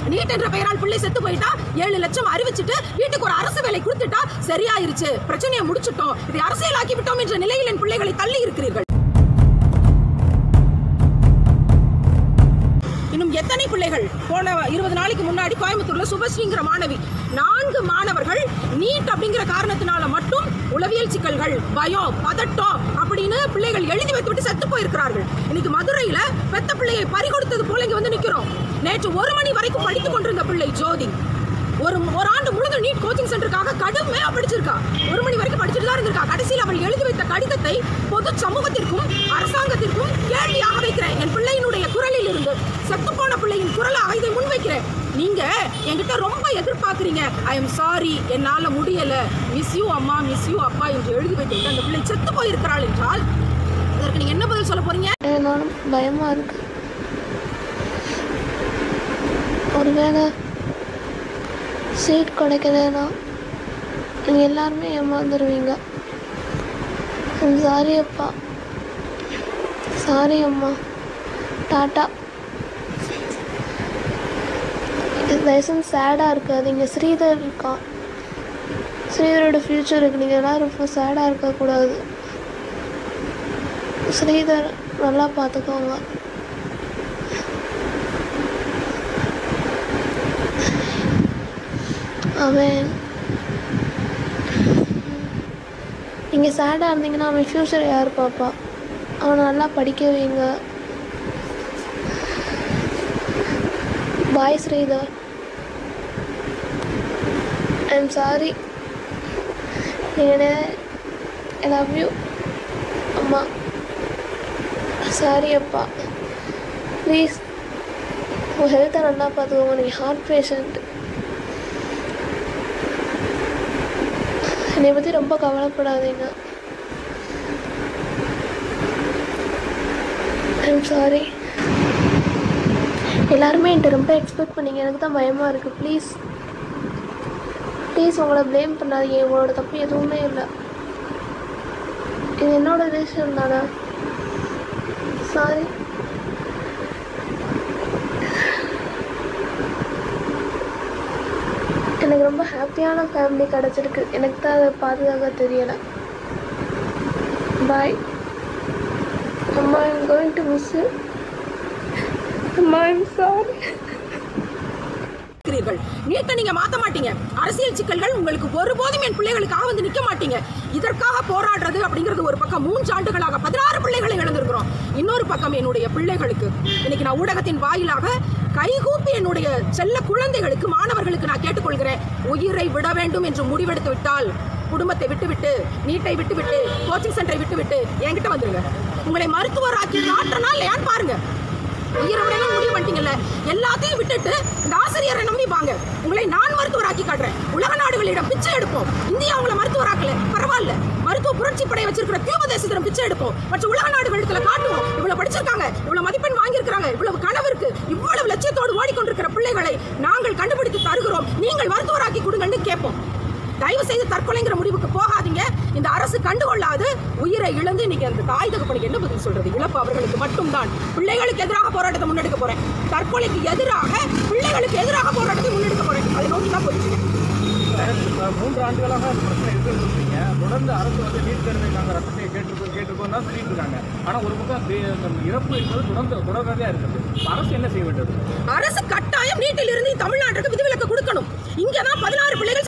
NEET என்ற பெயரால் பிள்ளை செத்து போயிட்டா ஏழு லட்சம் அறிவிச்சிட்டு வீட்டுக்கு ஒரு அரசு வேலை கொடுத்துட்டா சரியாயிருச்சு பிரச்சனையை முடிச்சிட்டோம் இதை அரசியலாக்கி விட்டோம் என்ற நிலையில் என் பிள்ளைகளை தள்ளி இருக்கிறீர்கள் இன்னும் எத்தனை பிள்ளைகள் போன இருபது நாளைக்கு முன்னாடி கோயம்புத்தூர்ல சுபஸ்ரீங்கிற மாணவி நான்கு மாணவர்கள் நீட் அப்படிங்கிற காரணத்தினால மட்டும் உளவியல் சிக்கல்கள் பயம் பதட்டம் அப்படின்னு பிள்ளைகள் எழுதி வைத்துவிட்டு செத்து போயிருக்கிறார்கள் இன்னைக்கு மதுரையில பெத்த பிள்ளையை பறி கொடுத்தது போல இங்க வந்து நிக்கிறோம் நேற்று ஒரு மணி வரைக்கும் படித்துக் கொண்டிருந்த பிள்ளை ஜோதி ஒரு ஒரு ஆண்டு முழுதும் நீட் கோச்சிங் சென்டருக்காக கடுமையா படிச்சிருக்கா ஒரு மணி வரைக்கும் படிச்சுட்டு தான் இருந்திருக்கா கடைசியில் அவள் எழுதி வைத்த கடிதத்தை பொது சமூகத்திற்கும் அரசாங்கத்திற்கும் கேள்வியாக வைக்கிறேன் என் பிள்ளையினுடைய குரலில் இருந்து செத்துப்போன பிள்ளையின் குரலாக இதை முன்வைக்கிறேன் நீங்க என்கிட்ட ரொம்ப எதிர்பார்க்குறீங்க ஐ எம் சாரி என்னால முடியல மிஸ் யூ அம்மா மிஸ் யூ அப்பா என்று எழுதி வைத்துவிட்டு அந்த பிள்ளை செத்து போயிருக்கிறாள் என்றால் இதற்கு நீங்க என்ன பதில் சொல்ல போறீங்க நானும் பயமாக இருக்கு ஒருவேளை சீட் கிடைக்கலனா நீங்கள் எல்லாருமே ஏமாந்துருவீங்க சாரி அப்பா சாரி அம்மா டாட்டா இது தயவுசெய்து சேடாக இருக்காதீங்க ஸ்ரீதர் இருக்கான் ஸ்ரீதரோட ஃப்யூச்சருக்கு நீங்கள் எல்லாரும் ரொம்ப சேடாக இருக்கக்கூடாது ஸ்ரீதர் நல்லா பார்த்துக்கோங்க அவன் நீங்கள் சேடாக இருந்தீங்கன்னா அவன் ஃப்யூச்சர் யார் பாப்பா அவனை நல்லா படிக்க வைங்க bye Sridhar I am sorry I love you அம்மா சாரி அப்பா ப்ளீஸ் உங்கள் ஹெல்த்தை நல்லா பார்த்துக்கோங்க நீங்கள் ஹார்ட் பேஷண்ட் என்னை பற்றி ரொம்ப கவலைப்படாதீங்க ஐம் சாரி எல்லாருமே என்கிட்ட ரொம்ப எக்ஸ்பெக்ட் பண்ணீங்க எனக்கு தான் பயமாக இருக்குது ப்ளீஸ் ப்ளீஸ் உங்களை ப்ளேம் பண்ணாதீங்க உங்களோட தப்பு எதுவுமே இல்லை இது என்னோட விஷயம் தானே சாரி எனக்கு ரொம்ப ஹாப்பியான ஃபேமிலி கிடச்சிருக்கு எனக்கு தான் அதை பாதுகாக்க தெரியலை பாய் அம்மா I'm going to miss you அம்மா ஐம் சாரி இருக்கிறீர்கள் நீட்டை நீங்க மாத்த மாட்டீங்க அரசியல் சிக்கல்கள் உங்களுக்கு ஒருபோதும் என் பிள்ளைகளுக்காக வந்து நிக்க மாட்டீங்க இதற்காக போராடுறது அப்படிங்கிறது ஒரு பக்கம் மூன்று ஆண்டுகளாக பதினாறு பிள்ளைகளை இழந்திருக்கிறோம் இன்னொரு பக்கம் என்னுடைய பிள்ளைகளுக்கு இன்னைக்கு நான் ஊடகத்தின் வாயிலாக கைகூப்பி என்னுடைய செல்ல குழந்தைகளுக்கு மாணவர்களுக்கு நான் கேட்டுக்கொள்கிறேன் உயிரை விட வேண்டும் என்று முடிவெடுத்து விட்டால் குடும்பத்தை விட்டுவிட்டு நீட்டை விட்டுவிட்டு கோச்சிங் சென்டரை விட்டுவிட்டு என்கிட்ட வந்துருங்க உங்களை மருத்துவராக்கி மாற்றனா இல்லையான்னு பாருங்க உயிரை விடணும் முடிவு பண்ணிட்டீங்கல்ல எல்லாத்தையும் விட்டுட்டு இந்த ஆசிரியரை நம்பி வாங்க உங்களை நான் மருத்துவராக்கி காட்டுறேன் உலக நாடுகளிடம் பிச்சை எடுப்போம் இந்தியா உங்களை மருத்துவராக்கல பரவாயில்ல மருத்துவ புரட்சி படை வச்சிருக்கிற கியூப தேசத்திடம் பிச்சை எடுப்போம் மற்ற உலக நாடுகளிடத்துல காட்டுவோம் இவ்வளவு படிச்சிருக்காங்க இவ்வளவு மதிப்பெண் வாங்கியிருக்காங்க இவ்வளவு கனவு இருக்கு இவ்வளவு லட்சியத்தோடு ஓடிக்கொண்டிருக்கிற பிள்ளைகளை நாங்கள் கண்டுபிடித்து தருகிறோம் நீங்கள் மருத்துவராக்கி கொடுங்கன்னு கேட்போம் தயவு செய்து தற்கொலைங்கிற முடிவுக்கு போகாதீங்க இந்த அரசு கண்டுகொள்ளாது உயிரை இழந்து நீங்க அந்த தாய் தகப்பனுக்கு என்ன பதில் சொல்றது இழப்பு அவர்களுக்கு மட்டும்தான் பிள்ளைகளுக்கு எதிராக போராட்டத்தை முன்னெடுக்க போறேன் தற்கொலைக்கு எதிராக பிள்ளைகளுக்கு எதிராக போராட்டத்தை முன்னெடுக்க போறேன் அதை நோக்கி தான் போயிட்டு இருக்கேன். இப்ப மூன்று ஆண்டுகளாக அந்த பிரச்சனை இருக்குன்னு தொடர்ந்து அரசு வந்து நீட் தேர்வை நாங்கள் ரத்தத்தை கேட்டிருக்கோம் கேட்டிருக்கோம் தான் சொல்லிட்டு இருக்காங்க ஆனால் ஒரு பக்கம் தே- இந்த இறப்பு என்பது தொடர்ந்து தொடர்றதே இருக்குது இப்ப அரசு என்ன செய்ய வேண்டியது அரசு கட்டாயம் நீட்டில் இருந்து தமிழ்நாட்டுக்கு விதிவிலக்கு கொடுக்கணும் இங்கதான் பதினாறு பிள்ளைகள்